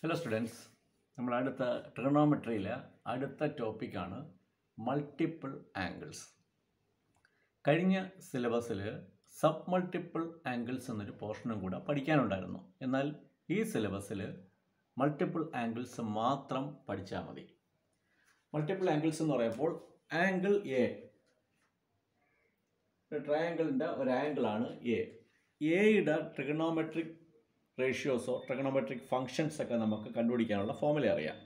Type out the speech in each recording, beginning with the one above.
hello students നമ്മൾ അടുത്ത ട്രിഗണോമെട്രിയിലെ അടുത്ത ടോപ്പിക്കാണ് മൾട്ടിപ്പിൾ ആംഗിൾസ് കഴിഞ്ഞ സിലബസിൽ സബ് മൾട്ടിപ്പിൾ ആംഗിൾസ് എന്നൊരു പോർഷനും കൂടെ പഠിക്കാനുണ്ടായിരുന്നു എന്നാൽ ഈ സിലബസിൽ മൾട്ടിപ്പിൾ ആംഗിൾസ് മാത്രം പഠിച്ചാൽ മതി മൾട്ടിപ്പിൾ ആംഗിൾസ് എന്ന് പറയുമ്പോൾ ആംഗിൾ എ ഒരു ട്രയാങ്കിളിൻ്റെ ഒരു ആംഗിളാണ് എ എയുടെ ട്രിഗണോമെട്രിക് റേഷ്യോസോ ട്രിഗണോമെട്രിക് ഫങ്ഷൻസ് ഒക്കെ നമുക്ക് കണ്ടുപിടിക്കാനുള്ള ഫോമുല അറിയാം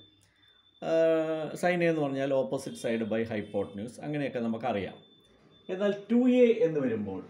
സൈൻ എന്ന് പറഞ്ഞാൽ ഓപ്പോസിറ്റ് സൈഡ് ബൈ ഹൈപ്പോട്ട്ന്യൂസ് അങ്ങനെയൊക്കെ നമുക്കറിയാം എന്നാൽ ടു എ എന്ന് വരുമ്പോൾ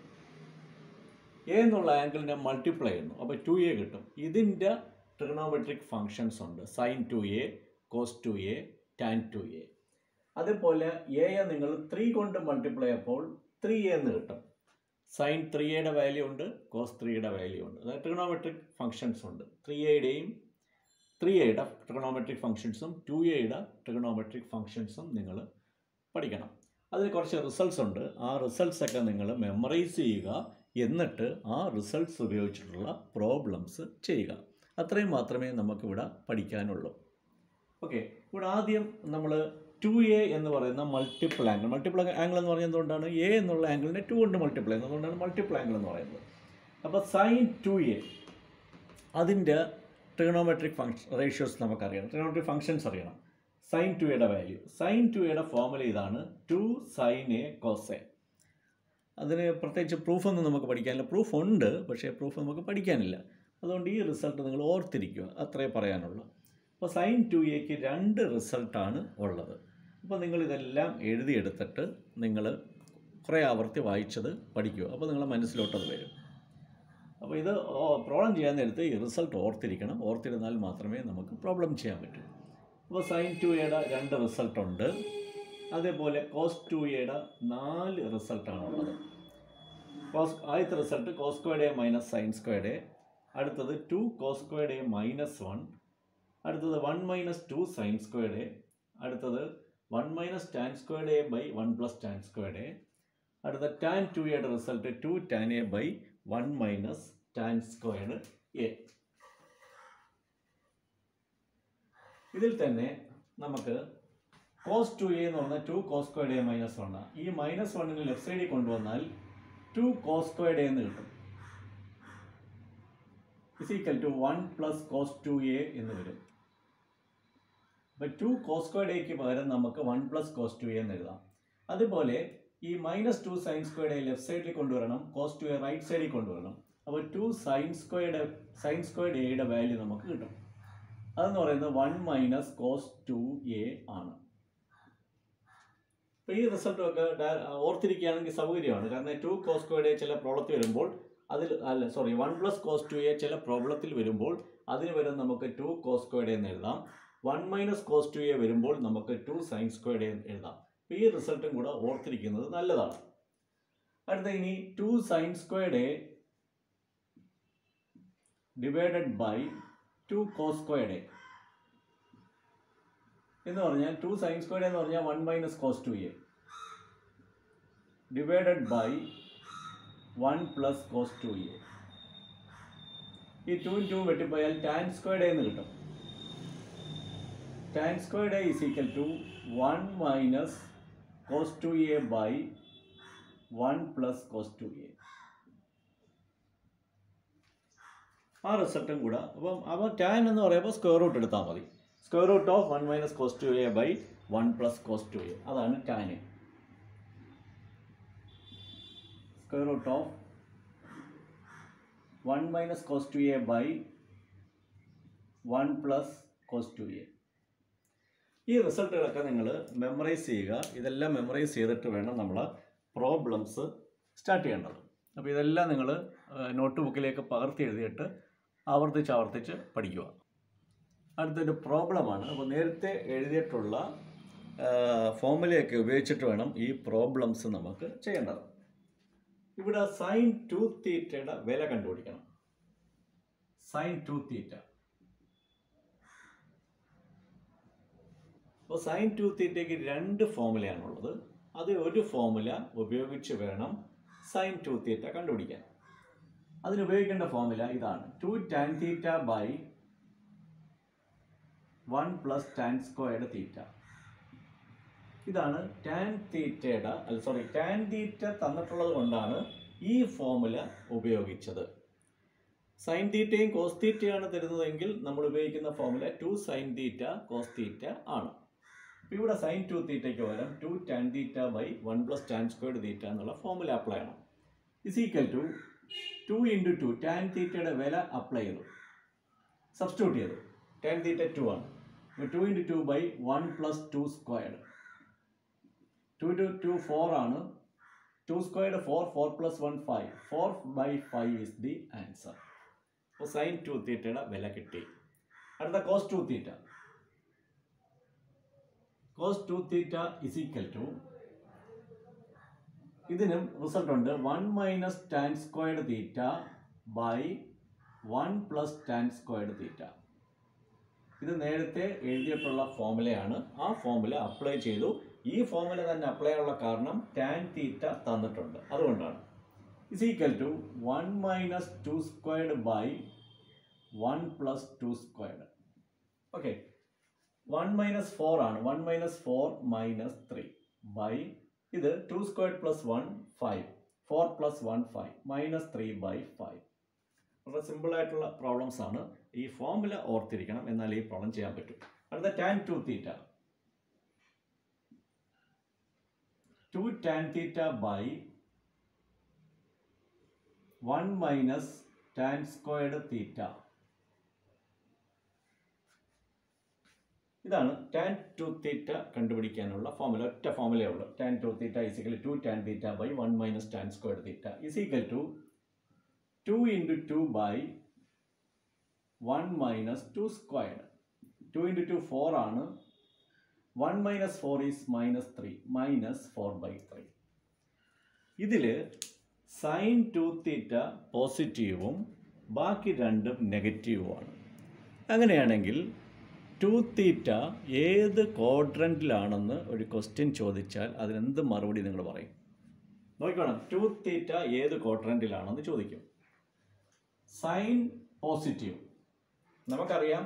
എ എന്നുള്ള ആംഗിളിനെ മൾട്ടിപ്ലൈ ചെയ്യുന്നു അപ്പോൾ ടു എ കിട്ടും ഇതിൻ്റെ ട്രിഗണോമെട്രിക് ഫങ്ഷൻസ് ഉണ്ട് sine two A cos two A tan two A അതുപോലെ എയെ നിങ്ങൾ ത്രീ കൊണ്ട് മൾട്ടിപ്ലൈ അപ്പോൾ ത്രീ എ എന്ന് കിട്ടും സൈൻ ത്രീ എയുടെ വാല്യൂ ഉണ്ട് കോസ് ത്രീയുടെ വാല്യൂ ഉണ്ട് അതായത് ട്രിഗണോമെട്രിക് ഫങ്ഷൻസ് ഉണ്ട് ത്രീ എയുടെയും ത്രീ എയുടെ ട്രിഗണോമെട്രിക് ഫങ്ഷൻസും ടു എയുടെ ട്രിഗണോമെട്രിക് ഫങ്ഷൻസും നിങ്ങൾ പഠിക്കണം അതിൽ കുറച്ച് റിസൾട്ട്സ് ഉണ്ട് ആ റിസൾട്ട്സ് ഒക്കെ നിങ്ങൾ മെമ്മറൈസ് ചെയ്യുക എന്നിട്ട് ആ റിസൾട്ട്സ് ഉപയോഗിച്ചിട്ടുള്ള പ്രോബ്ലംസ് ചെയ്യുക അത്രയും മാത്രമേ നമുക്കിവിടെ പഠിക്കാനുള്ളൂ ഓക്കെ ഇവിടെ ആദ്യം നമ്മൾ ടു എ എന്ന് പറയുന്ന മൾട്ടിപ്പിൾ ആംഗിൾ മൾട്ടിപ്പിൾ ആംഗിൾ എന്ന് പറയുന്നത് എന്തുകൊണ്ടാണ് എ എന്നുള്ള ആംഗിളിനെ ടു കൊണ്ട് മൾട്ടിപ്ലൈ ചെയ്യുന്നത് അതുകൊണ്ടാണ് മൾട്ടിപ്പിൾ ആംഗിൾ എന്ന് പറയുന്നത് അപ്പോൾ സൈൻ ടു എ അതിൻ്റെ ട്രിഗണോമെട്രിക് ഫങ്ഷൻ റേഷ്യോസ് നമുക്കറിയണം ട്രിഗണോമെട്രിക് ഫങ്ഷൻസ് അറിയണം സൈൻ ടു എയുടെ വാല്യൂ സൈൻ ടു എയുടെ ഫോമുല ഇതാണ് two sign A cos A അതിന് പ്രത്യേകിച്ച് പ്രൂഫൊന്നും നമുക്ക് പഠിക്കാനില്ല പ്രൂഫ് ഉണ്ട് പക്ഷേ പ്രൂഫ് നമുക്ക് പഠിക്കാനില്ല അതുകൊണ്ട് ഈ റിസൾട്ട് നിങ്ങൾ ഓർത്തിരിക്കുക അത്രേ പറയാനുള്ളൂ അപ്പോൾ സൈൻ ടു എക്ക് രണ്ട് റിസൾട്ടാണ് ഉള്ളത് അപ്പോൾ നിങ്ങൾ ഇതെല്ലാം എഴുതിയെടുത്തിട്ട് നിങ്ങൾ കുറേ ആവർത്തി വായിച്ചത് പഠിക്കുക അപ്പോൾ നിങ്ങളെ മനസ്സിലോട്ടത് വരും അപ്പോൾ ഇത് പ്രോബ്ലം ചെയ്യാൻ നേരത്ത് ഈ റിസൾട്ട് ഓർത്തിരിക്കണം ഓർത്തിരുന്നാൽ മാത്രമേ നമുക്ക് പ്രോബ്ലം ചെയ്യാൻ പറ്റൂ അപ്പോൾ സൈൻ ടു എയുടെ രണ്ട് റിസൾട്ടുണ്ട് അതേപോലെ കോസ് ടു എയുടെ നാല് റിസൾട്ടാണുള്ളത് കോസ് ആദ്യത്തെ result cos squared A minus sign squared A അടുത്തത് two cos squared A minus one അടുത്തത് one minus two sine squared A അടുത്തത് one minus tan squared A by one plus tan squared A അടുത്ത tan two എയുടെ result two tan A by one minus tan squared A ഇതിൽ തന്നെ നമുക്ക് cos two A എന്ന് പറഞ്ഞാൽ two cos squared A minus one ഈ minus വണ്ണിന് left സൈഡിൽ കൊണ്ടുവന്നാൽ ടു കോസ് സ്ക്വയർഡ് എ എന്ന് കിട്ടും is equal to one plus cos two A എന്ന് വരും അപ്പോൾ ടു കോസ് സ്ക്വയർഡ് എക്ക് പകരം നമുക്ക് one plus cos two A എന്ന് എഴുതാം അതുപോലെ ഈ minus two sine squared A left സൈഡിൽ കൊണ്ടുവരണം കോസ് ടു എ റൈറ്റ് സൈഡിൽ കൊണ്ടുവരണം അപ്പോൾ two sine squared sine squared എയുടെ വാല്യൂ നമുക്ക് കിട്ടും അതെന്ന് പറയുന്നത് one minus cos two A ആണ് അപ്പോൾ ഈ റിസൾട്ടൊക്കെ ഓർത്തിരിക്കുകയാണെങ്കിൽ സൗകര്യമാണ് കാരണം ടു കോസ് സ്ക്വയർഡ് എ ചില പ്രോബ്ലത്തിൽ വരുമ്പോൾ അതിൽ അല്ല sorry one plus cos two A ചില പ്രോബ്ലത്തിൽ വരുമ്പോൾ അതിന് വരെ നമുക്ക് ടു കോസ് സ്ക്വയർഡ് എന്ന് എഴുതാം one minus cos two A വരുമ്പോൾ നമുക്ക് ടു സൈൻ സ്ക്വയർഡ് എന്ന് എഴുതാം അപ്പോൾ ഈ റിസൾട്ടും കൂടെ ഓർത്തിരിക്കുന്നത് നല്ലതാണ് അടുത്ത ഇനി two sine squared A divided by two cos squared A എന്ന് പറഞ്ഞാൽ ടു സൈൻ സ്ക്വയർഡ് എന്ന് പറഞ്ഞാൽ one minus cos two A divided by one plus cos two A ഈ ടു ടു വെട്ടിപ്പോയാൽ ടാൻ സ്ക്വയർഡ് എന്ന് കിട്ടും tan squared A is equal to one minus cos two A by one plus cos two A ആ റിസൾട്ടും കൂടെ അപ്പം അപ്പോൾ tan എന്ന് പറയുമ്പോൾ സ്ക്വയർ റൂട്ട് എടുത്താൽ മതി square root of one minus cos two A by one plus cos two A അതാണ് tan square root of one minus cos two A by one plus cos two A ഈ റിസൾട്ടുകളൊക്കെ നിങ്ങൾ memorise ചെയ്യുക ഇതെല്ലാം memorise ചെയ്തിട്ട് വേണം നമ്മൾ problems start ചെയ്യേണ്ടത് അപ്പോൾ ഇതെല്ലാം നിങ്ങൾ നോട്ട് ബുക്കിലേക്ക് പകർത്തി എഴുതിയിട്ട് ആവർത്തിച്ച് ആവർത്തിച്ച് പഠിക്കുക അടുത്തൊരു പ്രോബ്ലമാണ് അപ്പോൾ നേരത്തെ എഴുതിയിട്ടുള്ള ഫോമുലയൊക്കെ ഉപയോഗിച്ചിട്ട് വേണം ഈ പ്രോബ്ലംസ് നമുക്ക് ചെയ്യേണ്ടത് ഇവിടെ സൈൻ ടു തീറ്റയുടെ വില കണ്ടുപിടിക്കണം സൈൻ ടു തീറ്റ അപ്പോൾ സൈൻ ടു തീറ്റയ്ക്ക് രണ്ട് ഫോമുലയാണുള്ളത് അത് ഒരു ഫോമുല ഉപയോഗിച്ച് വേണം സൈൻ ടു തീറ്റ കണ്ടുപിടിക്കാൻ അതിന് ഉപയോഗിക്കേണ്ട ഫോമുല ഇതാണ് two tan theta by one plus tan squared theta ഇതാണ് ടാൻ തീറ്റയുടെ അല്ല സോറി ടാൻ തീറ്റ തന്നിട്ടുള്ളത് കൊണ്ടാണ് ഈ ഫോമുല ഉപയോഗിച്ചത് സൈൻ തീറ്റയും കോസ് തീറ്റയാണ് തരുന്നതെങ്കിൽ നമ്മൾ ഉപയോഗിക്കുന്ന formula two sine theta cos theta ആണ് അപ്പോൾ ഇവിടെ സൈൻ ടു തീറ്റയ്ക്ക് പകരം two tan theta by one plus tan squared theta എന്നുള്ള ഫോമുല അപ്ലൈ ചെയ്യണം is equal to two into two tan തീറ്റയുടെ വില അപ്ലൈ ചെയ്തു സബ്സ്റ്റിറ്റ്യൂട്ട് ചെയ്തു ടാൻ തീറ്റ ടു ആണ് അപ്പോൾ two into two by one plus two squared two two two four ആണ് two squared four four plus one five four by five is the answer അപ്പോൾ sine two തീറ്റയുടെ വില കിട്ടി അടുത്ത cos two theta cos two theta is equal to ഇതിനും result ഉണ്ട് one minus tan squared theta by one plus tan squared theta ഇത് നേരത്തെ എഴുതിയിട്ടുള്ള ഫോമുലയാണ് ആ ഫോമുല അപ്ലൈ ചെയ്തു ഈ ഫോമുല തന്നെ അപ്ലൈ ചെയ്യാനുള്ള കാരണം ടാൻ തീറ്റ തന്നിട്ടുണ്ട് അതുകൊണ്ടാണ് is equal to one minus two squared by one plus two squared okay one minus four ആണ് one minus four minus three by ഇത് two squared plus one five four plus one five minus three by five വളരെ simple ആയിട്ടുള്ള problems ആണ് ഈ formula ഓർത്തിരിക്കണം എന്നാൽ ഈ problem ചെയ്യാൻ പറ്റും അടുത്ത tan two theta two tan theta by one minus tan squared theta ഇതാണ് ടാൻ ടു തീറ്റ കണ്ടുപിടിക്കാനുള്ള ഫോമുല ഒറ്റ ഫോമുലയേ ഉള്ളൂ tan two theta is equal two tan theta by one minus tan squared theta is equal to two into two by one minus two squared two into two four ആണ് one minus four is minus three minus four by three ഇതിൽ sine two theta പോസിറ്റീവും ബാക്കി രണ്ടും നെഗറ്റീവുമാണ് അങ്ങനെയാണെങ്കിൽ to തീറ്റ ഏത് ക്വാഡ്രൻറ്റിലാണെന്ന് ഒരു question ചോദിച്ചാൽ അതിനെന്ത് മറുപടി നിങ്ങൾ പറയും നോക്കണം ടു തീറ്റ ഏത് ക്വാഡ്രൻറ്റിലാണെന്ന് ചോദിക്കും സൈൻ പോസിറ്റീവ് നമുക്കറിയാം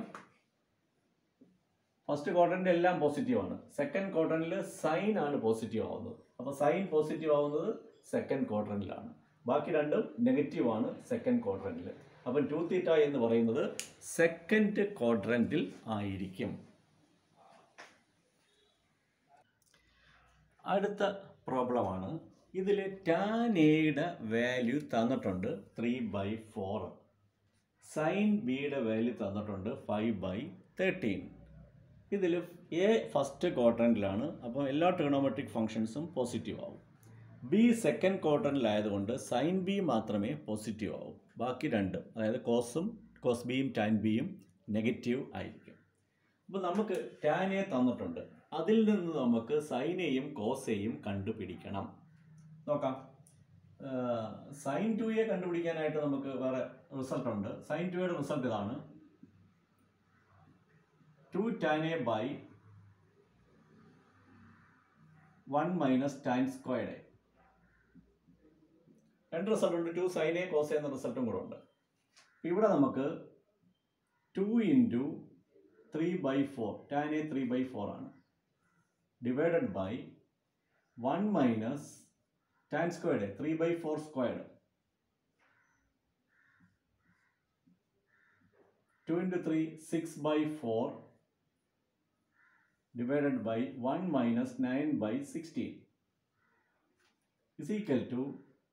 ഫസ്റ്റ് ക്വാഡ്രൻ്റ് എല്ലാം പോസിറ്റീവ് ആണ് സെക്കൻഡ് ക്വാഡ്രൻറ്റിൽ സൈൻ ആണ് പോസിറ്റീവ് ആവുന്നത് അപ്പോൾ സൈൻ പോസിറ്റീവ് ആവുന്നത് സെക്കൻഡ് ക്വാഡ്രൻറ്റിലാണ് ബാക്കി രണ്ടും നെഗറ്റീവ് ആണ് സെക്കൻഡ് ക്വാഡ്രൻറ്റിൽ അപ്പം ടു തീറ്റ എന്ന് പറയുന്നത് സെക്കൻഡ് ക്വാഡ്രൻറ്റിൽ ആയിരിക്കും അടുത്ത പ്രോബ്ലമാണ് ഇതിൽ ടാൻ എയുടെ വാല്യൂ തന്നിട്ടുണ്ട് ത്രീ ബൈ ഫോർ സൈൻ ബിയുടെ വാല്യൂ തന്നിട്ടുണ്ട് ഫൈവ് ബൈ തേർട്ടീൻ ഇതിൽ എ ഫസ്റ്റ് ക്വാർട്ടറിലാണ് അപ്പോൾ എല്ലാ ട്രിഗണോമെട്രിക് ഫംഗ്ഷൻസും പോസിറ്റീവ് ആവും ബി സെക്കൻഡ് ക്വാർട്ടറിലായതുകൊണ്ട് സൈൻ ബി മാത്രമേ പോസിറ്റീവ് ആവും ബാക്കി രണ്ടും അതായത് കോസും കോസ് ബിയും ടാൻ ബിയും നെഗറ്റീവ് ആയിരിക്കും അപ്പോൾ നമുക്ക് ടാൻ എ തന്നിട്ടുണ്ട് അതിൽ നിന്ന് നമുക്ക് സൈനെയും കോസെയും കണ്ടുപിടിക്കണം നോക്കാം സൈൻ ടു എ കണ്ടുപിടിക്കാനായിട്ട് നമുക്ക് വേറെ റിസൾട്ട് ഉണ്ട് സൈൻ ടു എയുടെ റിസൾട്ട് ഇതാണ് two tan A by one minus tan squared A രണ്ട് റിസൾട്ട് ഉണ്ട് ടു സൈൻ എ കോസ് എന്ന റിസൾട്ടും കൂടെ ഉണ്ട് ഇവിടെ നമുക്ക് two into three by four tan A three by four ആണ് divided by one minus tan squared three by four squared two into three six by four divided by one minus nine by sixteen is equal to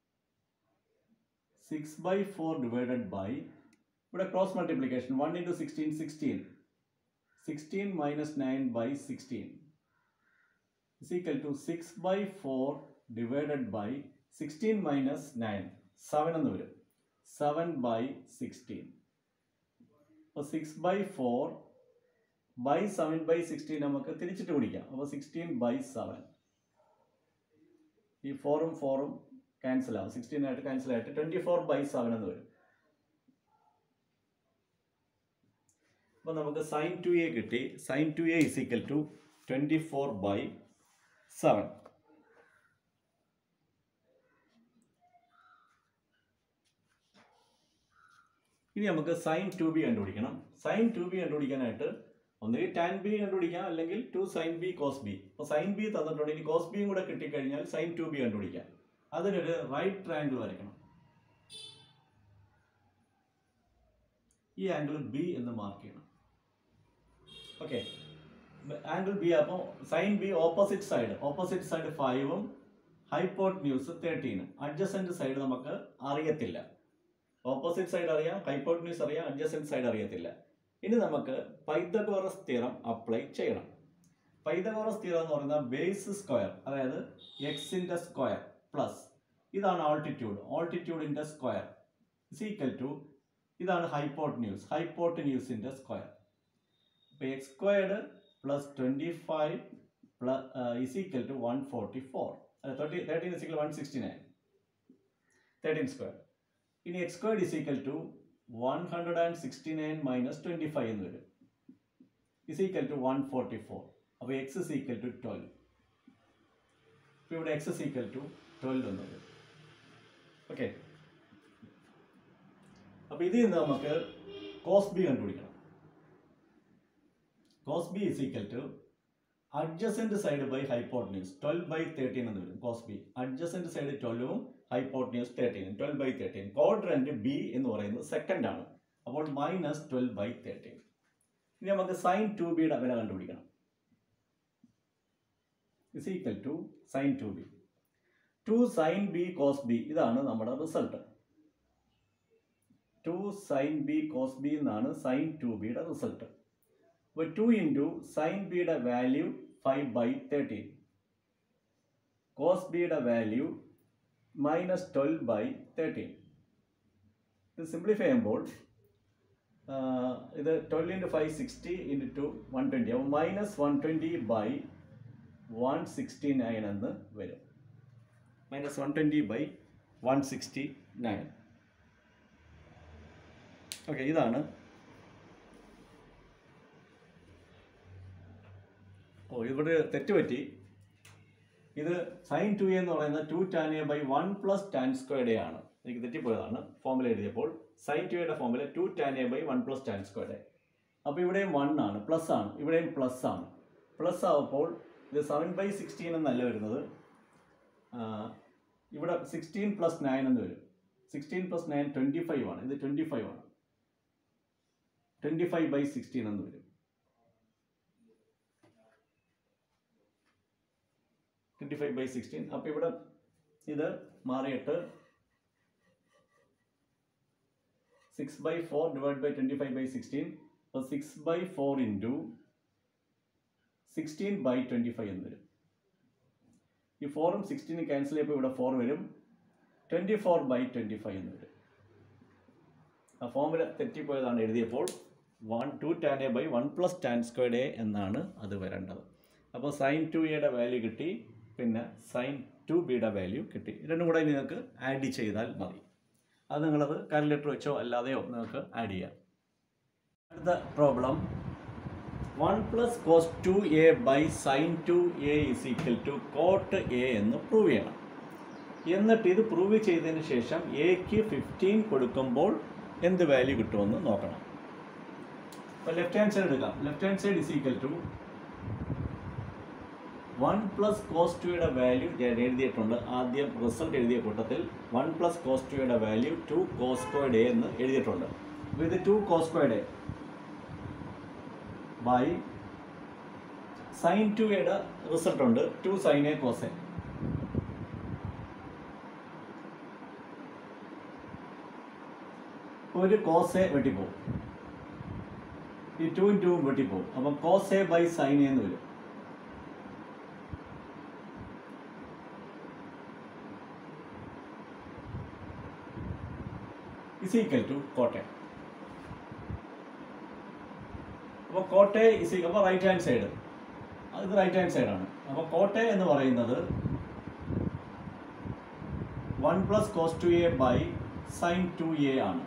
six by four divided by ഇവിടെ cross multiplication one into sixteen sixteen sixteen minus nine by sixteen is equal to 6 by 4 divided by 16 minus 9 7 എന്ന് വരും 7 by 16 അപ്പോൾ six by four by seven by sixteen നമുക്ക് തിരിച്ചിട്ട് പിടിക്കാം അപ്പോൾ sixteen by seven ഈ ഫോറും ഫോറും ക്യാൻസൽ ആവും സിക്സ്റ്റീൻ ആയിട്ട് ക്യാൻസൽ ആയിട്ട് ട്വൻറ്റി ഫോർ ബൈ സെവൻ എന്ന് വരും അപ്പോൾ നമുക്ക് സൈൻ ടു എ കിട്ടി sin two A is equal to twenty four by seven ഇനി നമുക്ക് സൈൻ ടു ബി കണ്ടുപിടിക്കണം സൈൻ ടു ബി കണ്ടുപിടിക്കാനായിട്ട് ഒന്നുകിൽ ടാൻ ബി കണ്ടുപിടിക്കാം അല്ലെങ്കിൽ two sin B cos B അപ്പോൾ സൈൻ ബി തന്നിട്ടുണ്ട് ഇനി കോസ് ബിയും കൂടെ കിട്ടിക്കഴിഞ്ഞാൽ സൈൻ ടു ബി കണ്ടുപിടിക്കാം അതിനൊരു റൈറ്റ് ട്രയാങ്കിൾ വരയ്ക്കണം ഈ ആംഗിൾ ബി എന്ന് മാർക്ക് ചെയ്യണം ഓക്കെ ആംഗിൾ ബി അപ്പോൾ sin B opposite side opposite side ഫൈവും ഹൈപ്പോട്ട് ന്യൂസ് തേർട്ടീനും അഡ്ജസൻറ്റ് സൈഡ് നമുക്ക് അറിയത്തില്ല ഓപ്പോസിറ്റ് സൈഡ് അറിയാം ഹൈപ്പോട്ട് ന്യൂസ് അറിയാം അഡ്ജസൻറ്റ് സൈഡ് അറിയത്തില്ല ഇനി നമുക്ക് പൈതഗോറസ് തിയറം അപ്ലൈ ചെയ്യണം പൈതഗോറസ് തിയറം എന്ന് പറയുന്നത് ബേസ് സ്ക്വയർ അതായത് എക്സിൻ്റെ സ്ക്വയർ പ്ലസ് ഇതാണ് ഓൾട്ടിറ്റ്യൂഡ് ഓൾട്ടിറ്റ്യൂഡിൻ്റെ സ്ക്വയർ ഇസ് ഈക്വൽ ടു ഇതാണ് ഹൈപ്പോട്ട് ന്യൂസ് ഹൈപ്പോട്ട് ന്യൂസിൻ്റെ സ്ക്വയർ അപ്പോൾ X squared plus twenty five plus is equal to one forty four thirty thirteen is equal one sixty nine thirteen square ഇനി X squared is equal to one hundred and sixty nine minus twenty five എന്ന് വരും is equal to one forty four അപ്പോൾ X is equal to twelve ഇപ്പോൾ ഇവിടെ X is equal to twelve എന്ന് വരും okay അപ്പോൾ ഇതിൽ നിന്ന് നമുക്ക് കോസ് ബി കണ്ടുപിടിക്കണം cos B is equal to adjacent side by hypotenuse twelve by thirteen എന്ന് വരും കോസ് ബി അഡ്ജസൻറ്റ് സൈഡ് ട്വൽവും ഹൈപ്പോട്ട്ന്യൂസ് തേർട്ടീനും twelve by thirteen quadrant B എന്ന് പറയുന്നത് സെക്കൻഡ് ആണ് അപ്പോൾ മൈനസ് ട്വൽവ് ബൈ തേർട്ടീൻ ഇനി നമുക്ക് സൈൻ ടു ബിയുടെ വില കണ്ടുപിടിക്കണം is equal to sin two B two sin B cos B ഇതാണ് നമ്മുടെ result two sin B cos B എന്നാണ് സൈൻ ടു ബിയുടെ റിസൾട്ട് അപ്പോൾ ടു ഇൻറ്റു സൈൻ ബിയുടെ value five by thirteen cos ബിയുടെ value minus twelve by thirteen ഇത് simplify ചെയ്യുമ്പോൾ ഇത് twelve into five sixty into two one twenty അപ്പോൾ minus one twenty by one sixty nine എന്ന് വരും minus one twenty by one sixty nine okay ഇതാണ് ഓ ഇവിടെ തെറ്റ് പറ്റി ഇത് സൈൻ ടു എന്ന് പറയുന്നത് two tan A by one plus tan squared A ആണ് എനിക്ക് തെറ്റിപ്പോയതാണ് ഫോമുല എഴുതിയപ്പോൾ സൈൻ ടുയുടെ formula two tan A by one plus tan squared A അപ്പോൾ ഇവിടെയും വൺ ആണ് പ്ലസ് ആണ് ഇവിടെയും പ്ലസ് ആണ് പ്ലസ് ആവുമ്പോൾ ഇത് സെവൻ ബൈ സിക്സ്റ്റീൻ എന്നല്ല വരുന്നത് ആ, ഇവിടെ സിക്സ്റ്റീൻ പ്ലസ് നയൻ എന്ന് വരും sixteen plus nine twenty five ആണ് ഇത് ട്വൻറ്റി ഫൈവ് ആണ് ട്വൻറ്റി ഫൈവ് ബൈ സിക്സ്റ്റീൻ എന്ന് വരും ട്വൻറ്റി ഫൈവ് ബൈ സിക്സ്റ്റീൻ അപ്പോൾ ഇവിടെ ഇത് മാറിയിട്ട് six by four divide by twenty five by sixteen അപ്പോൾ six by four into sixteen by twenty five എന്ന് വരും ഈ ഫോറും സിക്സ്റ്റീനും ക്യാൻസൽ ചെയ്യുമ്പോൾ ഇവിടെ ഫോർ വരും twenty four by twenty five എന്ന് വരും ആ ഫോമിൽ തെറ്റിപ്പോയതാണ് എഴുതിയപ്പോൾ one two tan A by one plus tan squared A എന്നാണ് അത് വരേണ്ടത് അപ്പോൾ സൈൻ ടു എയുടെ വാല്യൂ കിട്ടി പിന്നെ സൈൻ ടു ബിയുടെ വാല്യൂ കിട്ടി രണ്ടും കൂടെ നിങ്ങൾക്ക് ആഡ് ചെയ്താൽ മതി അത് നിങ്ങളത് കാൽക്കുലേറ്റർ വെച്ചോ അല്ലാതെയോ നിങ്ങൾക്ക് ആഡ് ചെയ്യാം അടുത്ത problem one plus cos two A by sin two A is equal to cot A എന്ന് പ്രൂവ് ചെയ്യണം എന്നിട്ട് ഇത് പ്രൂവ് ചെയ്തതിന് ശേഷം എക്ക് ഫിഫ്റ്റീൻ കൊടുക്കുമ്പോൾ എന്ത് വാല്യൂ കിട്ടുമെന്ന് നോക്കണം അപ്പോൾ ലെഫ്റ്റ് ഹാൻഡ് സൈഡ് എടുക്കാം left hand side is equal to one plus cos ടുയുടെ വാല്യൂ ഞാൻ എഴുതിയിട്ടുണ്ട് ആദ്യം റിസൾട്ട് എഴുതിയ കൂട്ടത്തിൽ വൺ പ്ലസ് കോസ് ടുയുടെ value two cos squared A എന്ന് എഴുതിയിട്ടുണ്ട് അപ്പോൾ ഇത് two cos squared A by sin two എയുടെ റിസൾട്ട് ഉണ്ട് two sign A cos A ഒരു കോസ് എ വെട്ടിപ്പോവും ഈ ടൂവും ടൂവും വെട്ടിപ്പോവും അപ്പം cos A by sin A എന്ന് വരും ഇസ് ഈക്വൽ ടു കോട്ടെ അപ്പോൾ കോട്ടെ ഇസ് അപ്പോൾ റൈറ്റ് ഹാൻഡ് സൈഡ് അത് റൈറ്റ് ഹാൻഡ് സൈഡാണ് അപ്പോൾ കോട്ടെ എന്ന് പറയുന്നത് one plus cos two A by sin two A ആണ്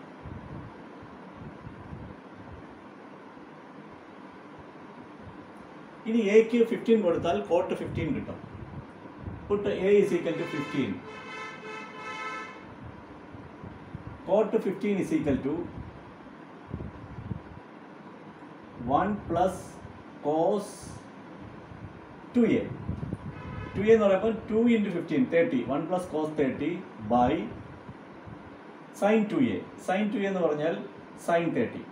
ഇനി എക്ക് ഫിഫ്റ്റീൻ കൊടുത്താൽ കോട്ട് ഫിഫ്റ്റീൻ കിട്ടും put A is equal to fifteen cot fifteen is equal to one plus cos two A two A എന്ന് പറയുമ്പോൾ two into fifteen thirty one plus cos thirty by sin two A sin two A എന്ന് പറഞ്ഞാൽ sine thirty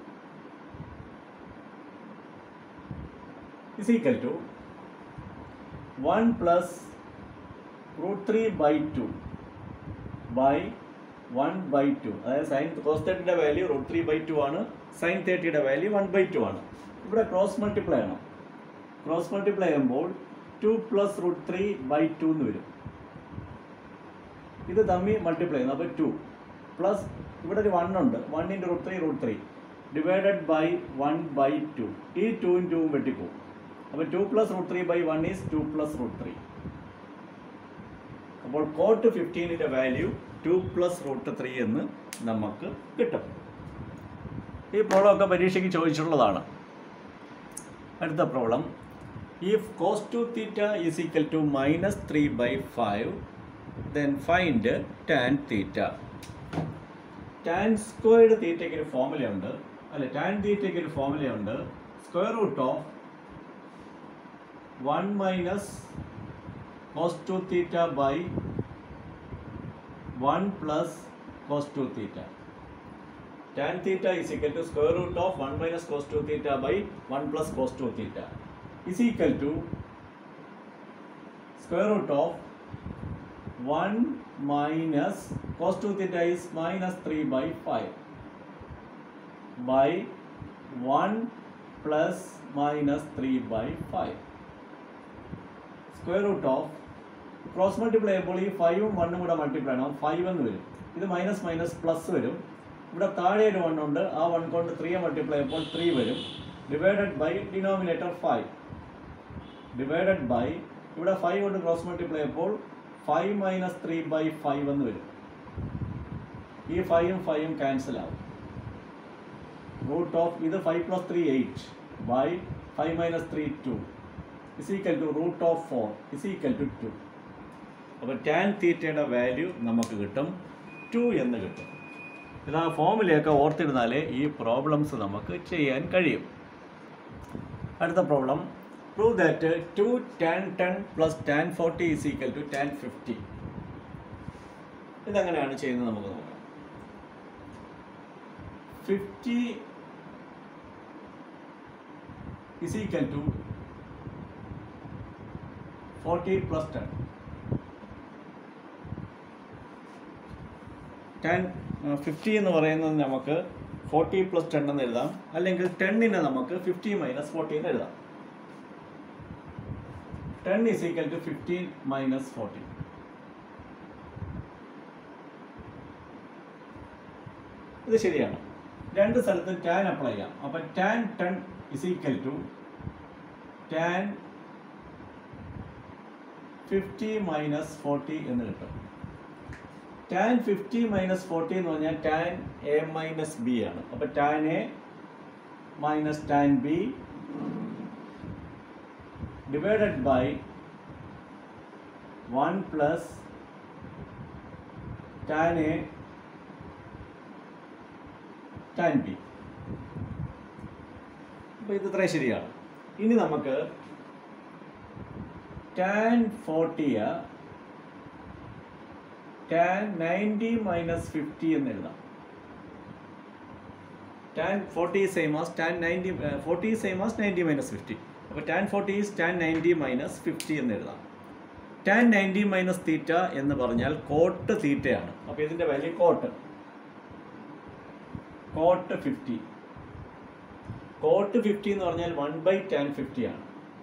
is equal to 1 plus root 3 by 2 by 1 by 2 അതായത് sin cos തേർട്ടിയുടെ value root three by two ആണ് sin തേർട്ടിയുടെ value one by two ആണ് ഇവിടെ cross multiply ആണ് cross multiply ചെയ്യുമ്പോൾ two plus root three by two എന്ന് വരും ഇത് തമ്മി മൾട്ടിപ്ലൈ ചെയ്യുന്നു അപ്പോൾ ടു പ്ലസ് ഇവിടെ ഒരു വൺ ഉണ്ട് one into root three root three divided by one by two ഈ ടൂവും ടൂവും വെട്ടിപ്പോവും അപ്പോൾ two plus root three by one is two plus root three അപ്പോൾ കോട്ട് ഫിഫ്റ്റീനിൻ്റെ value two plus root three എന്ന് നമുക്ക് കിട്ടും ഈ പ്രോബ്ലം ഒക്കെ പരീക്ഷയ്ക്ക് ചോദിച്ചിട്ടുള്ളതാണ് അടുത്ത problem if cos two theta is equal to minus three by five then find tan theta tan squared തീറ്റയ്ക്ക് ഒരു ഫോമുലയുണ്ട് അല്ല ടാൻ തീറ്റയ്ക്ക് ഒരു ഫോമുലയുണ്ട് square root of one minus cos two theta by one plus cos two theta tan theta is equal to square root of one minus cos two theta by one plus cos two theta is equal to square root of 1 minus cos 2 theta is minus 3 by 5 by 1 plus minus 3 by 5 square root of cross multiply ചെയ്യുമ്പോൾ ഈ ഫൈവും വണ്ണും കൂടെ multiply ചെയ്യണം five എന്ന് വരും ഇത് minus minus plus വരും ഇവിടെ താഴെ ഒരു വൺ ഉണ്ട് ആ വൺ കൊണ്ട് ത്രീ മൾട്ടിപ്ലൈ ചെയ്യുമ്പോൾ ത്രീ വരും divided by denominator five divided by ഇവിടെ ഫൈവ് കൊണ്ട് ക്രോസ് മൾട്ടിപ്ലൈ ചെയ്യുമ്പോൾ five minus three by five എന്ന് വരും ഈ ഫൈവും ഫൈവും ക്യാൻസൽ ആവും റൂട്ട് ഓഫ് ഇത് five plus three eight by five minus three two is equal to root of four is equal to two അപ്പോൾ ടാൻ തീറ്റയുടെ വാല്യൂ നമുക്ക് കിട്ടും ടു എന്ന് കിട്ടും ഇത് ആ ഫോമിലൊക്കെ ഓർത്തിരുന്നാലേ ഈ പ്രോബ്ലംസ് നമുക്ക് ചെയ്യാൻ കഴിയും അടുത്ത problem prove that two tan ten plus tan forty is equal to tan fifty ഇതെങ്ങനെയാണ് ചെയ്യുന്നത് നമുക്ക് നോക്കാം fifty is equal to forty plus ten ten fifty എന്ന് പറയുന്നത് നമുക്ക് ഫോർട്ടി പ്ലസ് ടെൻ എന്ന് എഴുതാം അല്ലെങ്കിൽ ടെന്നിനെ നമുക്ക് ഫിഫ്റ്റി മൈനസ് ഫോർട്ടി എന്ന് എഴുതാം ten is equal to fifteen minus forty ഇത് ശരിയാണ് രണ്ട് സ്ഥലത്തും ടാൻ അപ്ലൈ ചെയ്യാം അപ്പം tan ten is equal to tan fifty minus forty എന്ന് കിട്ടും ടാൻ ഫിഫ്റ്റി മൈനസ് ഫോർട്ടി എന്ന് പറഞ്ഞാൽ ടാൻ എ മൈനസ് ബി ആണ് അപ്പോൾ tan A minus tan B divided by one plus tan A tan B അപ്പോൾ ഇത് ഇത്രയും ശരിയാണ് ഇനി നമുക്ക് ടാൻ ഫോർട്ടിയ ടാൻ നയൻറ്റി മൈനസ് ഫിഫ്റ്റി എന്ന് എഴുതാം tan forty same as tan ninety forty same as ninety minus fifty അപ്പോൾ tan forty is tan ninety minus fifty എന്ന് എഴുതാം ടാൻ നയൻറ്റി മൈനസ് തീറ്റ എന്ന് പറഞ്ഞാൽ കോട്ട് തീറ്റയാണ് അപ്പോൾ ഇതിൻ്റെ value cot cot fifty cot fifty എന്ന് പറഞ്ഞാൽ വൺ ബൈ ടാൻ ഫിഫ്റ്റി ആണ്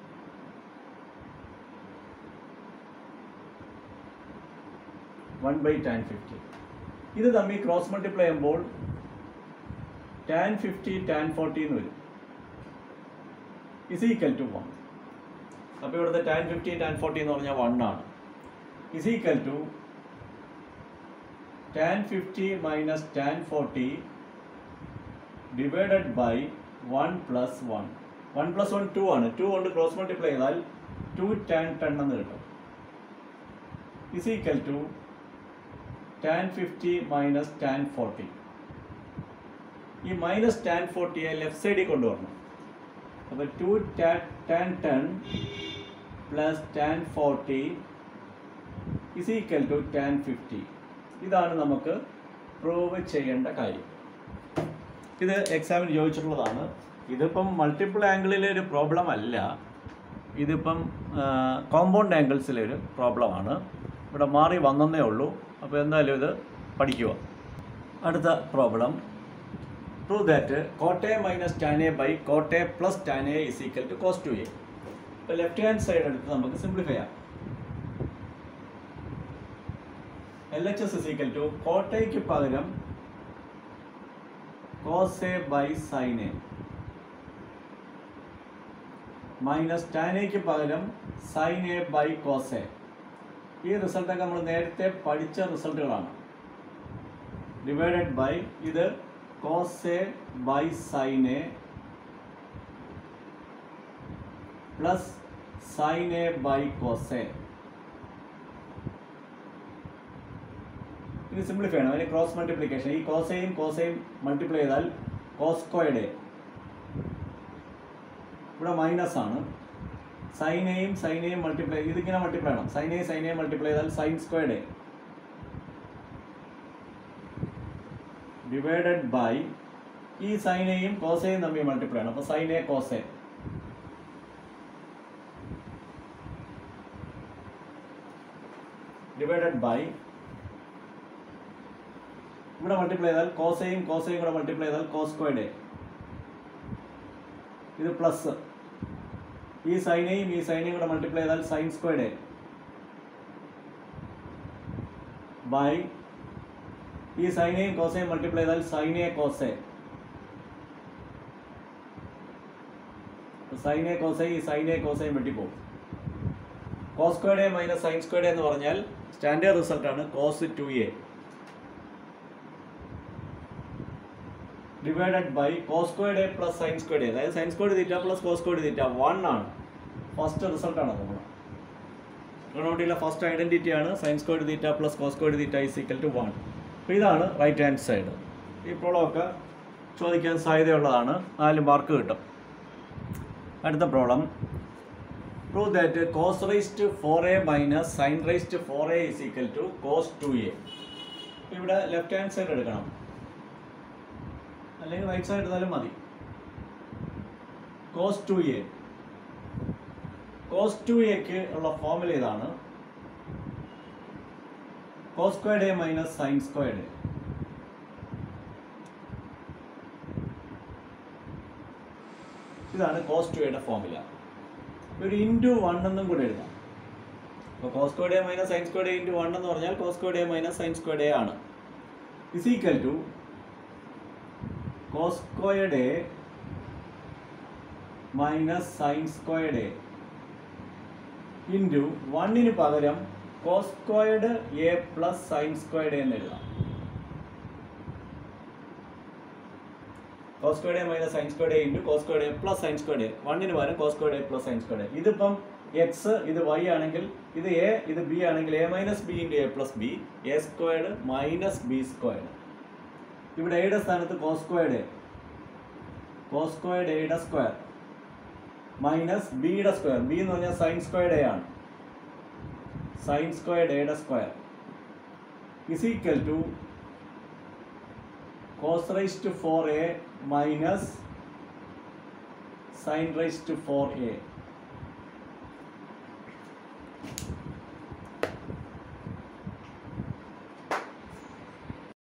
വൺ ബൈ ടാൻ ഫിഫ്റ്റി ഇത് തമ്മിൽ ക്രോസ് മൾട്ടിപ്ലൈ ചെയ്യുമ്പോൾ ടാൻ ഫിഫ്റ്റി ടാൻ ഫോർട്ടി എന്ന് വരും ഇസ് ഈക്വൽ ടു വൺ അപ്പോൾ ഇവിടുത്തെ ടാൻ ഫിഫ്റ്റി ടാൻ ഫോർട്ടി എന്ന് പറഞ്ഞാൽ വൺ ആണ് is equal to tan fifty minus tan forty divided by one plus one one plus one two ആണ് two കൊണ്ട് cross multiply ചെയ്താൽ ടു ടാൻ ടെൻ എന്ന് കിട്ടും is equal to tan fifty minus tan forty ഈ minus tan ഫോർട്ടിയെ left സൈഡിൽ കൊണ്ടുവരണം അപ്പോൾ two tan ten plus tan forty is equal to tan fifty ഇതാണ് നമുക്ക് പ്രൂവ് ചെയ്യേണ്ട കാര്യം ഇത് എക്സാമിന് ചോദിച്ചിട്ടുള്ളതാണ് ഇതിപ്പം മൾട്ടിപ്പിൾ ആംഗിളിലെ ഒരു പ്രോബ്ലം അല്ല ഇതിപ്പം കോമ്പൗണ്ട് ആംഗിൾസിലെ ഒരു പ്രോബ്ലമാണ് ഇവിടെ മാറി വന്നേ ഉള്ളൂ അപ്പോൾ എന്തായാലും ഇത് പഠിക്കുക അടുത്ത problem prove that cot A minus tan A by cot A plus tan A is equal to cos two A ഇപ്പോൾ ലെഫ്റ്റ് ഹാൻഡ് സൈഡ് എടുത്ത് നമുക്ക് സിംപ്ലിഫൈ ചെയ്യാം L H S is equal to കോട്ടയ്ക്ക് പകരം cos A by sin A minus tan എക്ക് പകരം sin A by cos A ഈ റിസൾട്ടൊക്കെ നമ്മൾ നേരത്തെ പഠിച്ച റിസൾട്ടുകളാണ് ഡിവൈഡഡ് ബൈ ഇത് cos A by sin A plus sin A by cos A ഇത് സിംപ്ലിഫൈ ചെയ്യണം അതിന് ക്രോസ് മൾട്ടിപ്ലിക്കേഷൻ ഈ കോസയും കോസയും മൾട്ടിപ്ലൈ ചെയ്താൽ കോസ് സ്ക്വയർഡ് ഇവിടെ മൈനസ് ആണ് സൈനെയും സൈനെയും മൾട്ടിപ്ലൈ ഇതിങ്ങനെ മൾട്ടിപ്ലൈ ചെയ്യണം സൈനെയും സൈനെയും മൾട്ടിപ്ലൈ ചെയ്താൽ സൈൻ സ്ക്വയർഡ് ഡിവൈഡഡ് ബൈ ഈ സൈനെയും കോസയും തമ്മിൽ മൾട്ടിപ്ലൈ ചെയ്യണം അപ്പോൾ സൈനെ കോസെ ഡിവൈഡഡ് ബൈ ഇവിടെ മൾട്ടിപ്ലൈ ചെയ്താൽ കോസയും കോസയും കൂടെ മൾട്ടിപ്ലൈ ചെയ്താൽ കോസ് സ്ക്വയർഡ് ഇത് പ്ലസ് ഈ സൈനെയും ഈ സൈനെയും കൂടെ മൾട്ടിപ്ലൈ ചെയ്താൽ സൈൻ സ്ക്വയർഡ് ബൈ ഈ സൈനെയും കോസയും മൾട്ടിപ്ലൈ ചെയ്താൽ സൈനെ കോസെ സൈനെ കോസെ ഈ സൈനെ കോസയും വെട്ടിപ്പോകും cos squared minus sign squared എന്ന് പറഞ്ഞാൽ സ്റ്റാൻഡേർഡ് റിസൾട്ടാണ് cos two A divided by cos squared A plus sign squared A അതായത് sin squared theta plus cos squared theta one ആണ് ഫസ്റ്റ് റിസൾട്ടാണ് നമ്മൾ ട്രിഗണോമെട്രിയിലെ ഫസ്റ്റ് ഐഡന്റിറ്റി ആണ് sign squared theta plus cos squared theta is equal to one അപ്പോൾ ഇതാണ് right hand side ഈ പ്രോബ്ലമൊക്കെ ചോദിക്കാൻ സാധ്യതയുള്ളതാണ് നാല് മാർക്ക് കിട്ടും അടുത്ത problem prove that cos raised four A minus sine raised four A is equal to cos two A ഇവിടെ left hand side എടുക്കണം അല്ലെങ്കിൽ റൈറ്റ് സൈഡ് എടുത്താലും മതി cos two A cos two എക്ക് ഉള്ള ഫോർമുല ഇതാണ് cos squared A minus sign squared ഇതാണ് cos two എയുടെ ഫോർമുല ഒരു ഇൻറ്റു വൺ എന്നും കൂടെ എഴുതാം അപ്പോൾ cos squared A minus sign squared A into one എന്ന് പറഞ്ഞാൽ cos squared A minus sign squared A ആണ് is equal to cos squared A minus sign squared A into വണ്ണിന് പകരം cos squared A plus sign squared എന്ന് എഴുതാം cos squared A minus sign squared A into cos squared A plus sign squared A വണ്ണിന് പകരം cos squared A plus sign squared A ഇതിപ്പം X ഇത് Y ആണെങ്കിൽ ഇത് എ ഇത് B ആണെങ്കിൽ A minus B into A plus B A squared minus B squared ഇവിടെ എയുടെ സ്ഥാനത്ത് cos squared A cos squared എയുടെ സ്ക്വയർ മൈനസ് ബിയുടെ സ്ക്വയർ ബി എന്ന് പറഞ്ഞാൽ സൈൻ സ്ക്വയർഡ് എ ആണ് സൈൻ സ്ക്വയർഡ് എയുടെ square is equal to cos raise to four A minus sine raise to four A